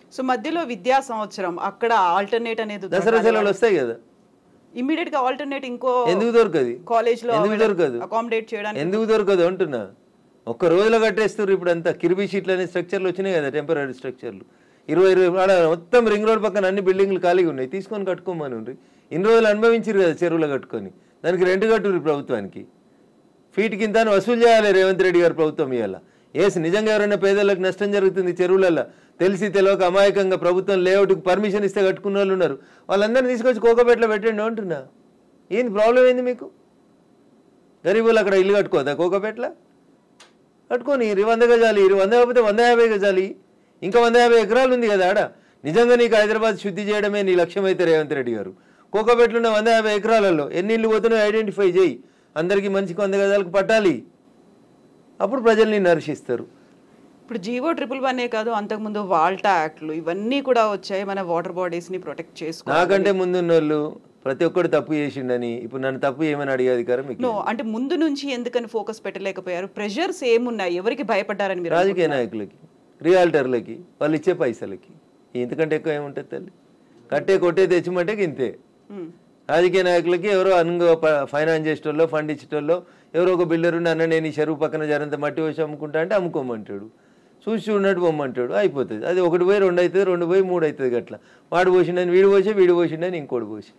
So మధ్యలో విద్యా సంవత్సరం అక్కడ ఆల్టర్నేట్ అనేది దసరా సెలవులు వస్తాయి కదా ఇమీడియట్ గా ఆల్టర్నేట్ ఇంకో ఎందుకు దొరకదు కాలేజ్ లో ఎందుకు దొరకదు అకామిడేట్ చేయడానికి ఎందుకు దొరకదు అంటున్నా ఒక్క రోజులో కట్టేస్తారు ఇప్పుడు అంతా కిర్బీ షీట్లు అనే స్ట్రక్చర్లు వచ్చినాయి కదా టెంపరీ స్ట్రక్చర్లు ఇరవై ఇరవై ఆడ మొత్తం రింగ్ రోడ్ పక్కన అన్ని బిల్డింగ్లు ఖాళీగా ఉన్నాయి తీసుకొని కట్టుకోమని ఉండ్రి ఇన్ని రోజులు అనుభవించారు కదా చెరువులో కట్టుకొని దానికి రెంట్ కట్టుర్రి ప్రభుత్వానికి ఫీట్ కింద వసూలు చేయాలి రేవంత్ రెడ్డి గారు ప్రభుత్వం ఇవాళ ఏసి నిజంగా ఎవరైనా పేదలకు నష్టం జరుగుతుంది చెరువులలో తెలిసి తెలియక అమాయకంగా ప్రభుత్వం లేఅవుట్కి పర్మిషన్ ఇస్తే కట్టుకున్న వాళ్ళు ఉన్నారు వాళ్ళందరినీ తీసుకొచ్చి కోకపేటలో పెట్టండి అంటున్నా ఏంది ప్రాబ్లం ఏంది మీకు గరీబులు అక్కడ ఇల్లు కట్టుకోదా కోకపేటలో కట్టుకొని ఇరు వంద గజాలి ఇరు వంద కాకపోతే వంద యాభై గజాలి ఇంకా వంద యాభై ఎకరాలు ఉంది కదా ఆడ నిజంగా నీకు హైదరాబాద్ శుద్ధి చేయడమే నీ లక్ష్యం అయితే రేవంత్ రెడ్డి గారు కోకపేటలో ఉన్న వంద యాభై ఎకరాలలో ఎన్ని ఇల్లు పోతున్నాయో ఐడెంటిఫై చేయి అందరికీ మంచికి వంద గజాలకు పట్టాలి అప్పుడు ప్రజల్ని నరిశిస్తారు ఇప్పుడు జీవో ట్రిపుల్ వన్ కాదు అంతకుముందు వాల్టా యాక్ట్లు ఇవన్నీ కూడా వచ్చాయి మన వాటర్ బాడీస్ ని ప్రొటెక్ట్ చేసుకో నాకంటే ముందున్న వాళ్ళు ప్రతి ఒక్కడు తప్పు చేసిండని ఇప్పుడు నన్ను తప్పు ఏమని అడిగే అధికారం మీకు నో అంటే ముందు నుంచి ఎందుకని ఫోకస్ పెట్టలేకపోయారు ప్రెషర్స్ ఏమున్నాయి ఎవరికి భయపడ్డారని మీరు రాజకీయ నాయకులకి రియాల్టర్లకి వాళ్ళు ఇచ్చే పైసలకి ఇంతకంటే ఎక్కువ ఏముంటుంది తల్లి కట్టే కొట్టే తెచ్చిమంటే ఇంతే మ్మ్. రాజకీయ నాయకులకి ఎవరో అనుగో ఫైనాన్స్ చేసేటోళ్ళు ఫండ్ ఇచ్చేటోళ్ళు ఎవరో ఒక బిల్డర్ ఉండి అన్న నేను ఈ చెరువు పక్కన జరంత మట్టి వేసి అమ్ముకుంటా అంటే అమ్ముకోమంటాడు చూసి చూడనట్టు పొమ్మంటాడు అయిపోతుంది అది ఒకటి పోయి రెండు అవుతుంది రెండు పోయి మూడు అవుతుంది గట్ల వాడు పోసిండని వీడు పోసి వీడు పోసిండని ఇంకోటి పోసి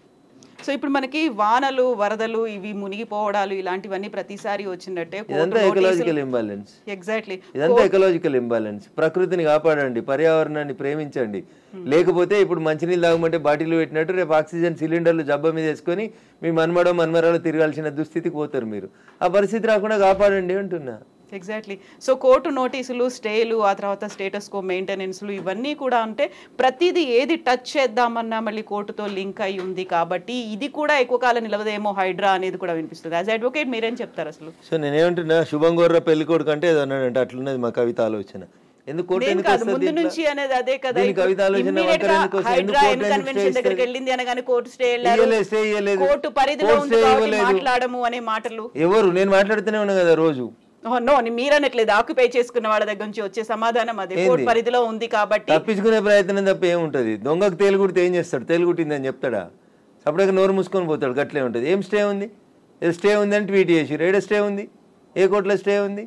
సో ఇప్పుడు మనకి వానలు వరదలు ఇవి మునిగిపోవడాలు ఇలాంటివన్నీ ప్రతిసారి వచ్చినట్టే ఇదంతా ఎకలాజికల్ ఇంబాలెన్స్ ఎగ్జాక్ట్లీ ఇదంతా ఎకలాజికల్ ఇంబాలెన్స్ ప్రకృతిని కాపాడండి పర్యావరణాన్ని ప్రేమించండి లేకపోతే ఇప్పుడు మంచినీళ్ళు తాగమంటే బాటిల్ పెట్టినట్టు రేపు ఆక్సిజన్ సిలిండర్లు జబ్బ మీద వేసుకొని మీ మన్మడో మన్మరాలు తిరగాల్సిన దుస్థితికి పోతారు మీరు ఆ పరిస్థితి రాకుండా కాపాడండి అంటున్నా ఎగ్జాక్ట్లీ సో కోర్టు నోటీసులు స్టేలు ఆ తర్వాత స్టేటస్ కో మెయింటెనెన్స్లు ఇవన్నీ కూడా అంటే ప్రతిదీ ఏది టచ్ చేద్దామన్నా మళ్ళీ కోర్టుతో లింక్ అయి ఉంది కాబట్టి ఇది కూడా ఎక్కువ కాలం నిలవదేమో హైడ్రా అనేది కూడా వినిపిస్తుంది యాజ్ అడ్వకేట్ మీరేం చెప్తారు అసలు సో నేనేమంటున్నా శుభం గోర్ర పెళ్లి కొడుకు అంటే ఏదో అన్నాడంటే అట్లున్నది మా కవిత ఆలోచన ఎందుకు కోర్టు నేను ఎందుకు కాదు వస్తుంది ముందు దీంట్లో? నుంచి అనేది అదే కదా దీని కవిత ఆలోచన Immediate వంకర గా ఎందుకు వస్తుంది? హైడ్రా ఎందుకు ఎన్ కోర్టు ఎందుకు కన్వెన్షన్ stay దగ్గరికి ఇస్తుంది? వెళ్ళింది అనగానే కోర్టు స్టే వెళ్ళారు ఇయ్యలేదు, stay ఇయ్యలేదు. కోర్టు పరిధిలో కోర్టు ఉంది stay కాబట్టి ఇవ్వలేదు. మాట్లాడము అనే మాటలు ఎవరు నేను మాట్లాడుతూనే ఉన్నా కదా రోజు నో మీరనట్లేదు ఆక్యుపై చేసుకున్న వాళ్ళ దగ్గర నుంచి వచ్చే సమాధానం అదే కోర్టు పరిధిలో ఉంది కాబట్టి తప్పించుకునే ప్రయత్నం తప్ప ఏముంటది దొంగకు తేలుగుడితే ఏం చేస్తాడు తేలుగుట్టిందని చెప్తాడా సపరేట్గా నోరు మూసుకొని పోతాడు గట్లే ఉంటుంది ఏం స్టే ఉంది ఏ స్టే ఉంది అని ట్వీట్ చేసి ఏడ స్టే ఉంది ఏ కోర్టులో స్టే ఉంది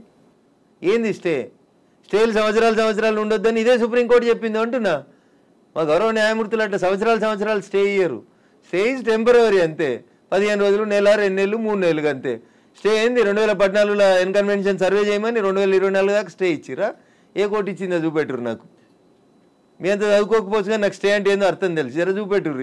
ఏంది స్టే స్టేలు సంవత్సరాలు సంవత్సరాలు ఉండొద్దని ఇదే సుప్రీంకోర్టు చెప్పింది అంటున్నా మా గౌరవ న్యాయమూర్తులు అట్లా సంవత్సరాలు సంవత్సరాలు స్టే ఇయ్యరు స్టే ఇస్ టెంపరీ అంతే పదిహేను రోజులు నెల రెండు నెలలు మూడు నెలలు అంతే స్టే ఏంది రెండు వేల పద్నాలుగులో ఎన్ కన్వెన్షన్ సర్వే చేయమని రెండు వేల ఇరవై నాలుగు దాకా స్టే ఇచ్చిరా ఏ కోర్టు ఇచ్చిందో చూపెట్టురు నాకు మీ అంత చదువుకోకపోవచ్చు కానీ నాకు స్టే అంటే ఏందో అర్థం తెలుసు జర చూపెట్టుర్రి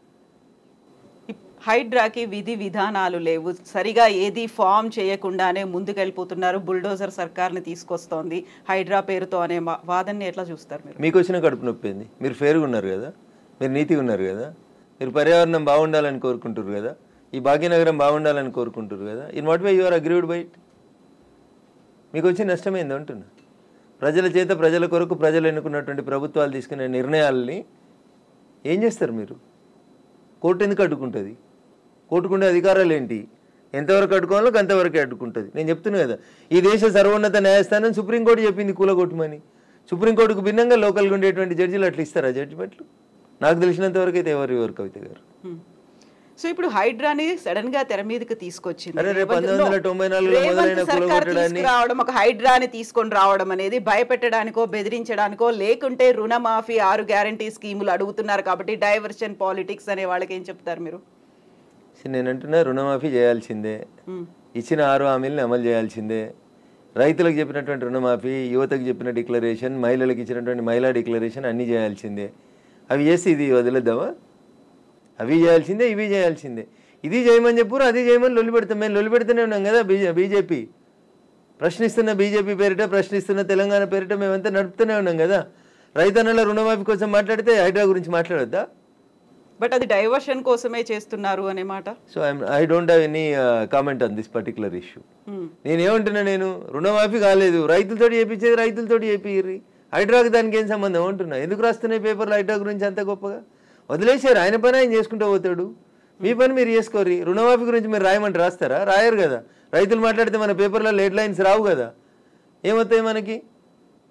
హైడ్రాకి విధి విధానాలు లేవు సరిగా ఏది ఫామ్ చేయకుండానే ముందుకెళ్ళిపోతున్నారు బుల్డోజర్ సర్కార్ని తీసుకొస్తోంది హైడ్రా పేరుతో అనే మా- వాదనని ఎట్లా చూస్తారు మీరు మీకు వచ్చిన కడుపు నొప్పి ఏంది మీరు ఫేర్గా ఉన్నారు కదా మీరు నీతిగా ఉన్నారు కదా మీరు పర్యావరణం బాగుండాలని కోరుకుంటారు కదా ఈ భాగ్యనగరం బాగుండాలని కోరుకుంటారు కదా in what way your agreed bite మీకు వచ్చే నష్టం ఏంది అంటున్నా ప్రజల చేత ప్రజల కొరకు ప్రజలు ఎన్నుకున్నటువంటి ప్రభుత్వాలు తీసుకునే నిర్ణయాలని ఏం చేస్తారు మీరు కోర్టు ఎందుకు అడ్డుకుంటుంది కోర్టుకుండే అధికారాలు ఏంటి ఎంతవరకు అడ్డుకోవాలో అంతవరకే అడ్డుకుంటుంది నేను చెప్తున్నా కదా ఈ దేశ సర్వోన్నత న్యాయస్థానం సుప్రీంకోర్టు చెప్పింది కూలగొట్టమని సుప్రీంకోర్టుకు భిన్నంగా లోకల్గా ఉండేటువంటి జడ్జిలు అట్లా ఇస్తారా జడ్జిమెంట్లు నాకు తెలిసినంత వరకు అయితే ఎవరు ఎవరు కవిత గారు హ్మ్. సో ఇప్పుడు హైడ్రాని సడన్ గా తెర మీదకి తీసుకొచ్చింది అరే రేపు రేవంత్- 1994 లో రేవంత్ మొదలైన సర్కార్ కూలగొట్టడాన్ని- తీసుకురావడం ఒక హైడ్రాని తీసుకొని రావడం అనేది భయపెట్టడానికో బెదిరించడానికో లేకుంటే రుణమాఫీ ఆరు గ్యారంటీ స్కీములు అడుగుతున్నారు కాబట్టి డైవర్షన్ పాలిటిక్స్ అనే వాళ్ళకి ఏం చెప్తారు మీరు సో నేను అంటున్నా రుణమాఫీ చేయాల్సిందే హ్మ్. ఇచ్చిన ఆరు హామీలను అమలు చేయాల్సిందే రైతులకు చెప్పినటువంటి రుణమాఫీ యువతకు చెప్పిన డిక్లరేషన్ మహిళలకు ఇచ్చినటువంటి మహిళా డిక్లరేషన్ అన్నీ చేయాల్సిందే అవి చేసి ఇది వదిలేద్దామా అవి చేయాల్సిందే ఇవి చేయాల్సిందే ఇది చేయమని చెప్పురు అది చేయమని లొల్లి పెడతాం మేము లొల్లి పెడుతూనే ఉన్నాం కదా బీజే బీజేపీ ప్రశ్నిస్తున్న బీజేపీ పేరిట ప్రశ్నిస్తున్న తెలంగాణ పేరిట మేమంతా నడుపుతూనే ఉన్నాం కదా రైతన్నల రుణమాఫీ కోసం మాట్లాడితే హైడ్రా గురించి మాట్లాడొద్దా బట్ అది డైవర్షన్ కోసమే చేస్తున్నారు అనే మాట so I I don't have any comment on this particular issue hmm. నేనేమంటున్నా నేను రుణమాఫీ కాలేదు రైతులతోటి చేపించేది రైతులతోటి చేపిర్రి హైడ్రాకి దానికి ఏం సంబంధం అంటున్నా ఎందుకు రాస్తున్నాయి పేపర్లు హైడ్రా గురించి అంత గొప్పగా వదిలేసారు ఆయన పని ఆయన చేసుకుంటూ పోతాడు మీ పని మీరు చేసుకోరి రుణమాఫీ గురించి మీరు రాయమంటే రాస్తారా రాయరు కదా రైతులు మాట్లాడితే మన పేపర్లో లేట్ లైన్స్ రావు కదా ఏమవుతాయి మనకి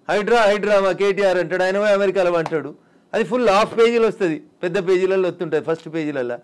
హైడ్రా హైడ్రా మా కేటీఆర్ అంటాడు ఆయన పోయి అమెరికాలో అంటాడు అది ఫుల్ హాఫ్ పేజీలు వస్తుంది పెద్ద పేజీలలో వస్తుంటుంది ఫస్ట్ పేజీలలో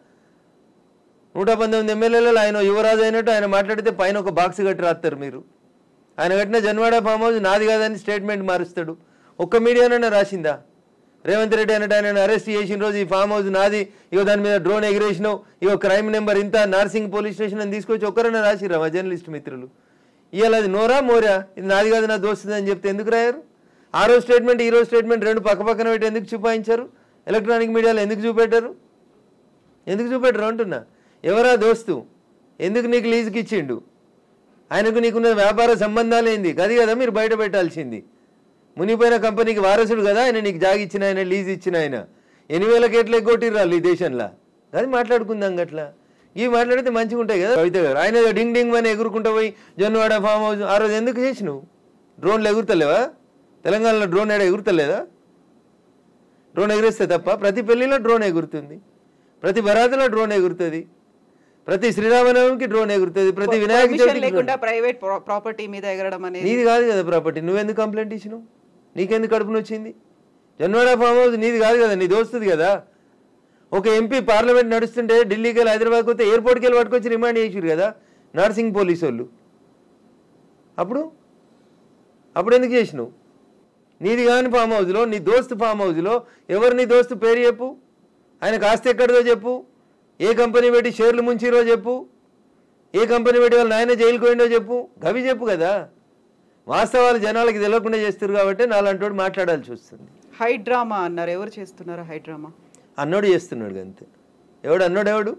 నూట పంతొమ్మిది ఎమ్మెల్యేలలో ఆయన యువరాజు అయినట్టు ఆయన మాట్లాడితే పైన ఒక బాక్స్ కట్టి రాస్తారు మీరు ఆయన కట్టిన జన్వాడ ఫామ్ హౌస్ నాది కాదని స్టేట్మెంట్ మారుస్తాడు ఒక్క మీడియానైనా రాసిందా రేవంత్ రెడ్డి అన్నట్టు ఆయన అరెస్ట్ చేసిన రోజు ఈ ఫామ్ హౌస్ నాది ఇగో దాని మీద డ్రోన్ ఎగిరేసినావు ఇగో క్రైమ్ నెంబర్ ఇంత నార్సింగ్ పోలీస్ స్టేషన్ అని తీసుకొచ్చి ఒక్కరైనా రాసిరా మా జర్నలిస్ట్ మిత్రులు ఇవాళ అది నోరా మోరా ఇది నాది కాదు నా దోస్తుంది అని చెప్తే ఎందుకు రాయారు ఆ రోజు స్టేట్మెంట్ ఈ రోజు స్టేట్మెంట్ రెండు పక్క పక్కన పెట్టి ఎందుకు చూపాయించారు ఎలక్ట్రానిక్ మీడియాలో ఎందుకు చూపెట్టారు ఎందుకు చూపెట్టరు అంటున్నా ఎవరా దోస్తు ఎందుకు నీకు లీజుకి ఇచ్చిండు ఆయనకు నీకున్న వ్యాపార సంబంధాలు ఏంది అది కదా మీరు బయట పెట్టాల్సింది మునిపోయిన కంపెనీకి వారసుడు కదా ఆయన నీకు జాగి ఇచ్చిన ఆయన లీజ్ ఇచ్చిన ఆయన ఎన్ని వేల కేట్లు ఎగ్గొట్టిర్రాళ్ళు ఈ దేశంలో అది మాట్లాడుకుందాం గట్లా ఇవి మాట్లాడితే మంచిగా ఉంటాయి కదా కవిత గారు ఆయన ఏదో డింగ్ డింగ్ అని ఎగురుకుంటూ పోయి జొన్నవాడ ఫామ్ హౌస్ ఆ రోజు ఎందుకు చేసినావు డ్రోన్లు ఎగురుతలేవా తెలంగాణలో డ్రోన్ ఏడ ఎగురుతలేదా డ్రోన్ ఎగిరేస్తే తప్ప ప్రతి పెళ్లిలో డ్రోన్ ఎగురుతుంది ప్రతి బరాతులో డ్రోన్ ఎగురుతుంది ప్రతి శ్రీరామనవమికి డ్రోన్ ఎగురుతుంది ప్రతి వినాయక పర్మిషన్ చవితికి లేకుండా ప్రైవేట్ ప్రాపర్టీ మీద ఎగరడం అనేది నీది కాదు కదా ప్రాపర్టీ నువ్వెందుకు కంప్లైంట్ ఇచ్చినావు నీకెందుకు కడుపున వచ్చింది జన్వాడ ఫామ్ హౌస్ నీది కాదు కదా నీ దోస్తుంది కదా ఒక ఎంపీ పార్లమెంట్ నడుస్తుంటే ఢిల్లీకి వెళ్ళి హైదరాబాద్కి వస్తే ఎయిర్పోర్ట్కి వెళ్ళి పట్టుకొచ్చి రిమాండ్ చేసిరు కదా నర్సింగ్ పోలీసు వాళ్ళు అప్పుడు అప్పుడు ఎందుకు చేసినావు నీది కాని ఫామ్ హౌస్లో నీ దోస్తు ఫామ్ హౌస్లో ఎవరు నీ దోస్తు పేరు చెప్పు ఆయనకు ఆస్తి ఎక్కడిదో చెప్పు ఏ కంపెనీ పెట్టి షేర్లు ముంచిరో చెప్పు ఏ కంపెనీ పెట్టి వాళ్ళ నాయన జైలుకు పోయిండో చెప్పు గవి చెప్పు కదా వాస్తవాలు జనాలకి తెలియకుండా చేస్తారు కాబట్టి నాలంటోడు మాట్లాడాల్సి వస్తుంది హైడ్రామా అన్నారు ఎవరు చేస్తున్నారు హైడ్రామా అన్నోడు చేస్తున్నాడు అంతే ఎవడు అన్నోడు ఎవడు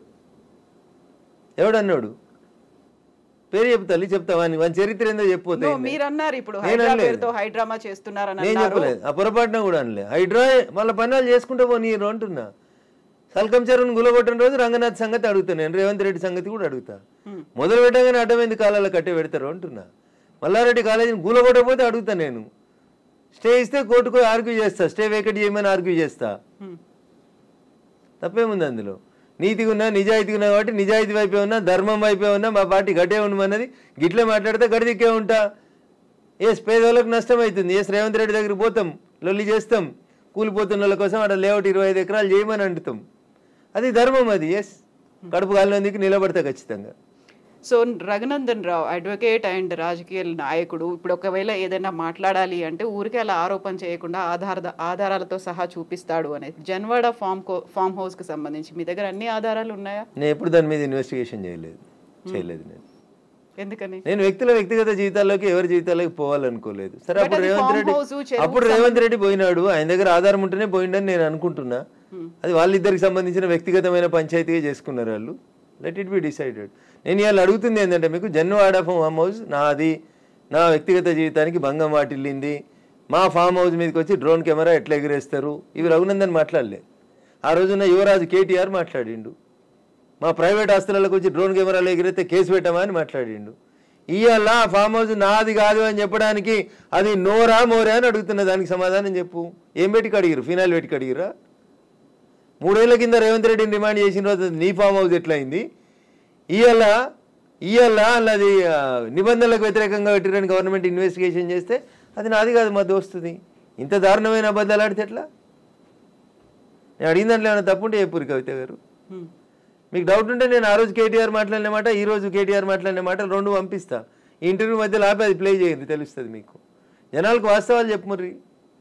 ఎవడు అన్నోడు పేరు చెప్పు తల్లి చెప్తావా అని వాని చరిత్ర ఏందో చెప్పిపోతే No, మీరు అన్నారు ఇప్పుడు నేను హైడ్రా అనలేదు. పేరుతో హైడ్రామా చేస్తున్నారని నేను అన్నారు చెప్పలేదు ఆ పొరపాటున కూడా అనలే హైడ్రా వాళ్ళ పనులు చేసుకుంటే పోనీరు అంటున్నా సల్కం చెరువును గులగొట్టిన రోజు రంగనాథ్ సంగతి అడుగుతా నేను రేవంత్ రెడ్డి సంగతి కూడా అడుగుతా మొదలు పెట్టగానే అడ్డమైంది కాలాల కట్టే పెడతారు అంటున్నా మల్లారెడ్డి కాలేజీని గులగొట్టకపోతే అడుగుతా నేను స్టే ఇస్తే కోర్టుకు ఆర్గ్యూ చేస్తా స్టే వేకెట్ చేయమని ఆర్గ్యూ చేస్తా Hmm. తప్పేముంది అందులో నీతిగా ఉన్నా నిజాయితీగా ఉన్నా కాబట్టి నిజాయితీ వైపే ఉన్నా ధర్మం వైపే ఉన్నా మా పార్టీ గట్టే ఉండమన్నది గిట్లే మాట్లాడితే గడిదిక్కే ఉంటా ఎస్ పేదవాళ్ళకి నష్టం అవుతుంది ఎస్ రేవంత్ రెడ్డి దగ్గరికి పోతాం లొల్లి చేస్తాం కూలిపోతున్న వాళ్ళ కోసం అక్కడ లేఅవుట్ ఇరవై ఐదు ఎకరాలు చేయమని అంటుతాం అది ధర్మం అది ఎస్ కడుపు కాలినందుకు నిలబడతా ఖచ్చితంగా so Raghunandan Rao advocate and రాజకీయ నాయకుడు ఇప్పుడు ఒకవేళ ఏదైనా మాట్లాడాలి అంటే ఊరికే అలా ఆరోపణ చేయకుండా ఆధార ఆధారాలతో సహా చూపిస్తాడు అనేది జన్వాడ ఫామ్ కో ఫామ్ హౌస్ కి సంబంధించి మీ దగ్గర అన్ని ఆధారాలు ఉన్నాయా నేను ఎప్పుడు దాని మీద ఇన్వెస్టిగేషన్ చేయలేదు చేయలేదు నేను ఎందుకని నేను వ్యక్తుల వ్యక్తిగత జీవితాల్లోకి ఎవరి జీవితాల్లోకి పోవాలనుకోలేదు సరే But అప్పుడు అది రేవంత్ farm రెడ్డి house, చెరువుకు అప్పుడు రేవంత్ రెడ్డి పోయినాడు ఆయన దగ్గర ఆధారం ఉంటేనే పోయిండని నేను అనుకుంటున్నా అది వాళ్ళిద్దరికి సంబంధించిన వ్యక్తిగతమైన పంచాయతీగా చేసుకున్నారు వాళ్ళు లెట్ ఇట్ బి డిసైడెడ్ నేను ఇవాళ అడుగుతుంది ఏంటంటే మీకు జన్వాడ ఫామ్ హౌస్ నాది నా వ్యక్తిగత జీవితానికి భంగం వాటిల్లింది మా ఫామ్ హౌస్ మీదకి వచ్చి డ్రోన్ కెమెరా ఎట్లా ఎగిరేస్తారు ఇవి రఘునందన్ మాట్లాడలే ఆ రోజున యువరాజు కేటీఆర్ మాట్లాడిండు మా ప్రైవేట్ ఆస్తులకు వచ్చి డ్రోన్ కెమెరాలు ఎగిరితే కేసు పెట్టమా అని మాట్లాడిండు ఇవాళ ఆ ఫామ్ హౌస్ నాది కాదు అని చెప్పడానికి అది నోరా మోరా అని అడుగుతున్న దానికి సమాధానం చెప్పు ఏం పెట్టి కడిగిరు ఫినాయిల్ పెట్టి కడిగిరా మూడేళ్ల కింద రేవంత్ రెడ్డిని డిమాండ్ చేసిన రోజు అది నీ ఫామ్ హౌస్ ఎట్లయింది ఇవాళ ఇవాళ అది ఆ, నిబంధనలకు వ్యతిరేకంగా పెట్టిరని గవర్నమెంట్ ఇన్వెస్టిగేషన్ చేస్తే అది నాది కాదు మా దోస్తుది ఇంత దారుణమైన అబద్ధాలు ఆడితే ఎట్లా నేను అడిగిన దాంట్లో ఏమైనా తప్పుంటే చెప్పురు కవిత గారు Hmm. మీకు డౌట్ ఉంటే నేను ఆ రోజు కేటీఆర్ మాట్లాడిన మాట ఈ రోజు కేటీఆర్ మాట్లాడిన మాట రెండు పంపిస్తా ఈ ఇంటర్వ్యూ మధ్యలో ఆపి అది ప్లే చేయండి తెలుస్తుంది మీకు జనాలకు వాస్తవాలు చెప్పుమర్రి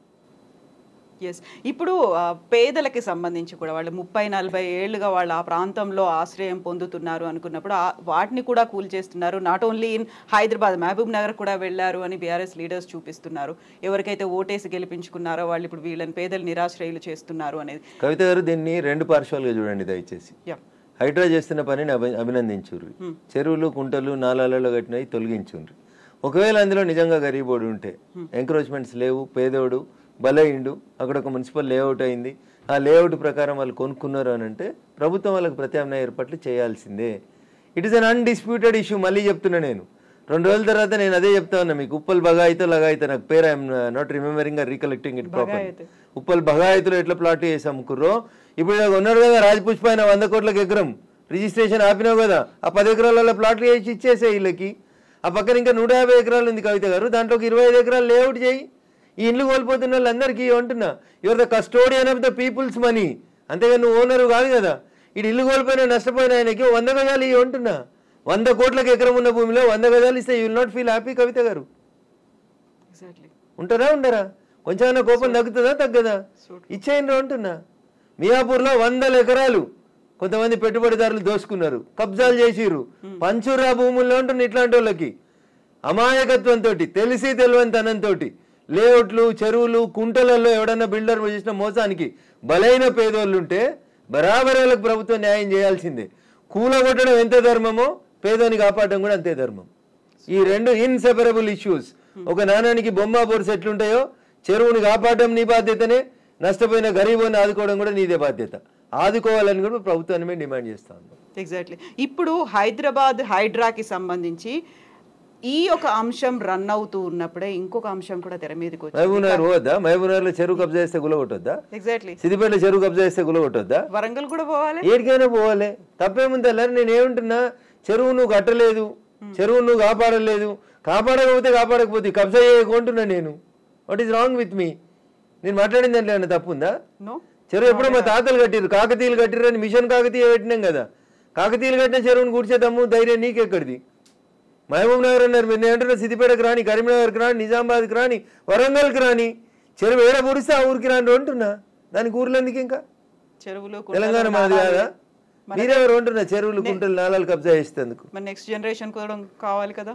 ఎస్ ఇప్పుడు ఆ, పేదలకి సంబంధించి కూడా వాళ్ళు ముప్పై నలభై ఏళ్ళుగా వాళ్ళు ఆ ప్రాంతంలో ఆశ్రయం పొందుతున్నారు అనుకున్నప్పుడు ఆ- వాటిని కూడా కూల్ చేస్తున్నారు not only in Hyderabad Mahabubnagar కూడా వెళ్ళారు అని బీఆర్ఎస్ లీడర్స్ చూపిస్తున్నారు ఎవరికైతే ఓటేసి గెలిపించుకున్నారో వాళ్ళు ఇప్పుడు వీళ్ళని పేదలు నిరాశ్రయులు చేస్తున్నారు అనేది కవిత గారు దీన్ని రెండు పార్శ్వాలుగా చూడండి దయచేసి యా హైడ్రా చేస్తున్న పనిని అభి అభినందించుర్రి చెరువులు కుంటలు నాలాలలో కట్టినవి తొలగించుండ్రి ఒకవేళ అందులో నిజంగా గరీబోడు ఉంటే ఎంక్రోచ్మెంట్స్ లేవు పేదోడు బలయిండు అక్కడ ఒక మున్సిపల్ లేఅవుట్ అయింది ఆ లేఅవుట్ ప్రకారం వాళ్ళు కొనుక్కున్నారు అని అంటే ప్రభుత్వం వాళ్ళకి ప్రత్యామ్నాయ ఏర్పాట్లు చేయాల్సిందే it is un undisputed issue మళ్ళీ చెప్తున్నా నేను రెండు రోజుల తర్వాత నేను అదే చెప్తా ఉన్నా మీకు ఉప్పల్ బగాయితో లగాయితో నాకు పేరు I'm not remembering recollecting it proper బగాయత్. ఉప్పల్ బగాయతులు ఎట్లా ప్లాట్ చేసి అమ్ముకుర్రో ఇప్పుడు ఇలా ఉన్నారు కదా రాజపుష్ప ఆయన వంద కోట్లకు ఎకరం రిజిస్ట్రేషన్ ఆపినావు కదా ఆ పది ఎకరాలలో ప్లాట్లు చేసి ఇచ్చేసే వీళ్ళకి ఆ పక్కన ఇంకా నూట యాభై ఎకరాలు ఉంది కవిత గారు దాంట్లో ఒక ఇరవై ఐదు ఎకరాలు లేఅవుట్ చేయి ఈ ఇల్లు కోల్పోతున్న వాళ్ళందరికీ అంటున్నా you're the custodian of the people's money అంతేగాని నువ్వు ఓనరు కాదు కదా ఇటు ఇల్లు కోల్పోయినా నష్టపోయిన ఆయనకి ఓ వంద గజాలు ఇవి అంటున్నా వంద కోట్లకు ఎకరం ఉన్న భూమిలో వంద గజాలు ఇస్తే you will not feel happy Kavitha గారు ఎగ్జాక్ట్లీ ఉంటారా ఉండరా కొంచెమైనా కోపం తగ్గుతుందా తగ్గదా ఇచ్చేయండి అంటున్నా మియాపూర్లో వందల ఎకరాలు కొంతమంది పెట్టుబడిదారులు దోసుకున్నారు కబ్జాలు చేసిర్రు పంచురా భూముల్లో ఉంటుంది ఇట్లాంటి వాళ్ళకి అమాయకత్వంతో తెలిసి తెలివనితనంతో లేఅవుట్లు చెరువులు కుంటలలో ఎవడన్నా బిల్డర్ చేసిన మోసానికి బలైన పేదోళ్ళు ఉంటే బరాబర్ వాళ్ళకి ప్రభుత్వం న్యాయం చేయాల్సిందే కూలగొట్టడం ఎంత ధర్మమో పేదోని కాపాడడం కూడా అంతే ధర్మం ఈ రెండు ఇన్సెపరబుల్ ఇష్యూస్ ఒక నాణానికి బొమ్మ బొరుసు ఎట్లుంటాయో చెరువుని కాపాడడం నీ బాధ్యతనే నష్టపోయిన గరీబోని ఆదుకోవడం కూడా నీదే బాధ్యత ఆదుకోవాలని కూడా ప్రభుత్వాన్ని మేము డిమాండ్ చేస్తా ఉన్నాం ఎగ్జాక్ట్లీ ఇప్పుడు హైదరాబాద్ హైడ్రాకి సంబంధించి ఈ ఒక అంశం రన్ అవుతూ ఉన్నప్పుడే ఇంకొక అంశం కూడా తెర మీదకి వచ్చింది మహబూబ్నగర్ పోవద్దా మహబూబ్నగర్లో చెరువు కబ్జా చేస్తే గులగొట్టొద్దా ఎగ్జాక్ట్లీ సిద్దిపేటలో చెరువు కబ్జా చేస్తే గులగొట్టొద్దా వరంగల్ కూడా పోవాలి ఏడికైనా పోవాలి తప్పేముంది అల్లారి నేను ఏమంటున్నా చెరువు నువ్వు కట్టలేదు చెరువు నువ్వు కాపాడలేదు కాపాడకపోతే కాపాడకపోతే కబ్జా చేయకుంటున్నా నేను what is wrong with me నేను మాట్లాడింది దాంట్లో ఏమైనా తప్పు ఉందా నో చెరువు ఎప్పుడో మా తాతలు కట్టిరు కాకతీయులు కట్టిరు అని మిషన్ కాకతీయ పెట్టినాం కదా కాకతీయులు కట్టిన చెరువుని కూర్చేద్దాము ధైర్యం నీకెక్కడిది మహబూబ్ నగర్ అన్నారు మీరు నేను అంటున్నా సిద్దిపేటకు రాని కరీంనగర్కి రాని నిజామాబాద్కి రాని వరంగల్కి రాని చెరువు ఏడ పొడిస్తే ఆ ఊరికి రాని అంటున్నా దానికి ఊర్లో ఎందుకు ఇంకా చెరువులు తెలంగాణ కుంటలు, మాది నాలాలు. కాదా మీరెవరు ఉంటున్నా చెరువులు కుంటలు నాలాలు కబ్జా చేసేందుకు మరి నెక్స్ట్ జనరేషన్ కూడా కావాలి కదా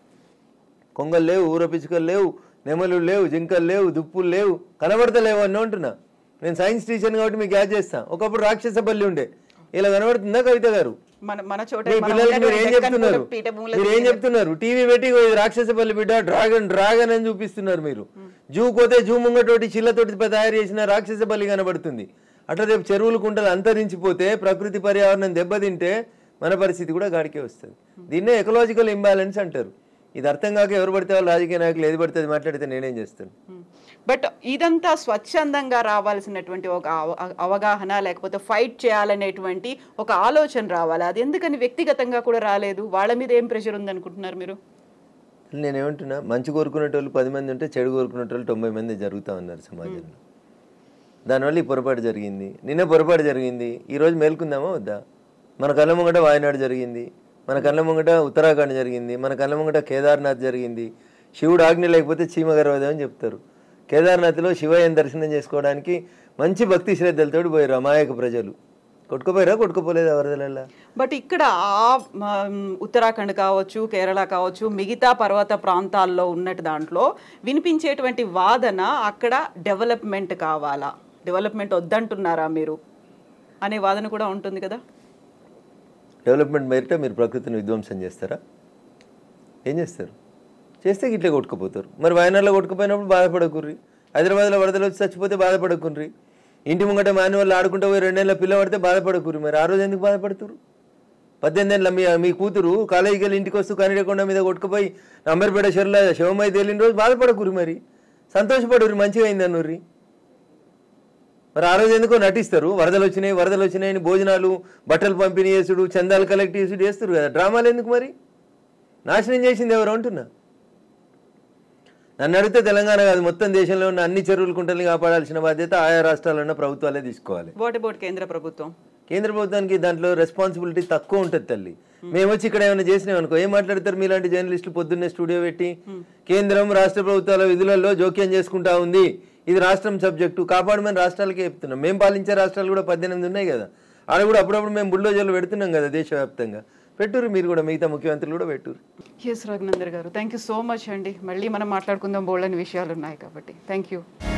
కొంగలు లేవు ఊర పిచ్చుకలు లేవు నెమలు లేవు జింకలు లేవు దుప్పులు లేవు కనబడతలేవు అని అంటున్నా నేను సైన్స్ టీచర్ కాబట్టి మీకు యాడ్ చేస్తా ఒకప్పుడు రాక్షస బల్లి ఉండే ఇలా కనబడుతుందా కవిత గారు మన మన చోట మీ మనం పిల్లలకి మీరు ఏం ఉన్నటువంటి చెప్తున్నారు దక్కన్ పీఠభూముల మీరు ఏం చెప్తున్నారు టీవీ పెట్టి "ఓ ఇది రాక్షసపల్లి బిడ్డ డ్రాగన్ డ్రాగన్ అని చూపిస్తున్నారు మీరు జూ పోతే జూ ముంగటోటి చిల్లతోటి తయారు చేసిన రాక్షసపల్లి కనబడుతుంది అట్లా రేపు చెరువులు కుంటలు అంతరించిపోతే ప్రకృతి పర్యావరణం దెబ్బతింటే మన పరిస్థితి కూడా గాడికే వస్తుంది దీన్నే ఎకలాజికల్ ఇంబ్యాలెన్స్ అంటారు ఇది అర్థం కాక ఎవరు పడితే వాళ్ళు రాజకీయ నాయకులు ఏది పడితే అది మాట్లాడితే నేనేం చేస్తాను బట్ ఇదంతా స్వచ్ఛందంగా రావాల్సినటువంటి ఒక అవ- అవగాహన లేకపోతే ఫైట్ చేయాలనేటువంటి ఒక ఆలోచన రావాలి అది ఎందుకని వ్యక్తిగతంగా కూడా రాలేదు వాళ్ళ మీద ఏం ప్రెషర్ ఉంది అనుకుంటున్నారు మీరు నేనేమంటున్నా మంచి కోరుకునేటోళ్ళు పది మంది ఉంటే చెడు కోరుకునేటోళ్ళు తొంభై మంది జరుగుతూ ఉన్నారు సమాజంలో దానివల్ల ఈ పొరపాటు జరిగింది నిన్న పొరపాటు జరిగింది ఈరోజు మేల్కుందామా వద్దా మన కళ్ళ ముంగట వాయనాడు జరిగింది మన కళ్ళ ముంగట ఉత్తరాఖండ్ జరిగింది మన కళ్ళ ముంగట కేదార్నాథ్ జరిగింది శివుడు ఆజ్ఞ లేకపోతే చీమ గర్వదే అని చెప్తారు కేదార్నాథ్లో శివయ్యని దర్శనం చేసుకోవడానికి మంచి భక్తి శ్రద్ధలతో పోయారు అమాయక ప్రజలు కొట్టుకుపోయారా కొట్టుకుపోలేదా వరదలల్లా బట్ ఇక్కడ ఆ మ్, ఉత్తరాఖండ్ కావచ్చు కేరళ కావచ్చు మిగతా పర్వత ప్రాంతాల్లో ఉన్నట్టు దాంట్లో వినిపించేటువంటి వాదన అక్కడ డెవలప్మెంట్ కావాలా డెవలప్మెంట్ వద్దంటున్నారా మీరు అనే వాదన కూడా ఉంటుంది కదా డెవలప్మెంట్ మేరిట మీరు ప్రకృతిని విధ్వంసం చేస్తారా ఏం చేస్తారు చేస్తే ఇట్లే కొట్టుకుపోతారు మరి వయనాడులో కొట్టుకుపోయినప్పుడు బాధపడకుర్రి హైదరాబాద్లో వరదలు వచ్చి చచ్చిపోతే బాధపడకుర్రి ఇంటి ముంగట మాన్యువల్ ఆడుకుంటూ పోయి రెండేళ్ళ పిల్ల పడితే బాధపడకుర్రి మరి ఆ రోజు ఎందుకు బాధపడుతురు పద్దెనిమిది ఏళ్ళ మీ మీ కూతురు కాలేజీకి వెళ్ళి ఇంటికి వస్తూ కనిడకొండ మీద కొట్టుకుపోయి అంబర్పేట చెరువులో శవమై తేలిన రోజు బాధపడకుర్రి మరి సంతోషపడుర్రి మంచిగా అయింది అన్నూర్రి మరి ఆ రోజు ఎందుకో నటిస్తారు వరదలు వచ్చినాయి వరదలు వచ్చినాయని భోజనాలు బట్టలు పంపిణీ చేసుడు చందాలు కలెక్ట్ చేసుడు చేస్తారు కదా డ్రామాలు ఎందుకు మరి నాశనం చేసింది ఎవరు అంటున్నా నన్ను అడిగితే తెలంగాణ కాదు మొత్తం దేశంలో ఉన్న అన్ని చెరువులు కుంటల్ని కాపాడాల్సిన బాధ్యత ఆయా రాష్ట్రాల్లో ఉన్న ప్రభుత్వాలే తీసుకోవాలి వాట్ అబౌట్ కేంద్ర ప్రభుత్వం కేంద్ర ప్రభుత్వానికి దాంట్లో రెస్పాన్సిబిలిటీ తక్కువ ఉంటుంది తల్లి మేము వచ్చి ఇక్కడ ఏమైనా చేసినాం అనుకో ఏం మాట్లాడతారు మీలాంటి జర్నలిస్టులు పొద్దున్నే స్టూడియో పెట్టి కేంద్రం రాష్ట్ర ప్రభుత్వాల విధులలో జోక్యం చేసుకుంటా ఉంది ఇది రాష్ట్రం సబ్జెక్టు కాపాడమని రాష్ట్రాలకే చెప్తున్నాం మేము పాలించే రాష్ట్రాలు కూడా పద్దెనిమిది ఉన్నాయి కదా ఆడ కూడా అప్పుడప్పుడు మేము బుల్డోజర్లు పెడుతున్నాం కదా దేశవ్యాప్తంగా పెట్టురు మీరు కూడా మిగతా ముఖ్యమంత్రులు కూడా పెట్టురు ఎస్ రఘునందర్ గారు థ్యాంక్ యూ సో మచ్ అండి మళ్ళీ మనం మాట్లాడుకుందాం బోల్డని విషయాలు ఉన్నాయి కాబట్టి థ్యాంక్ యూ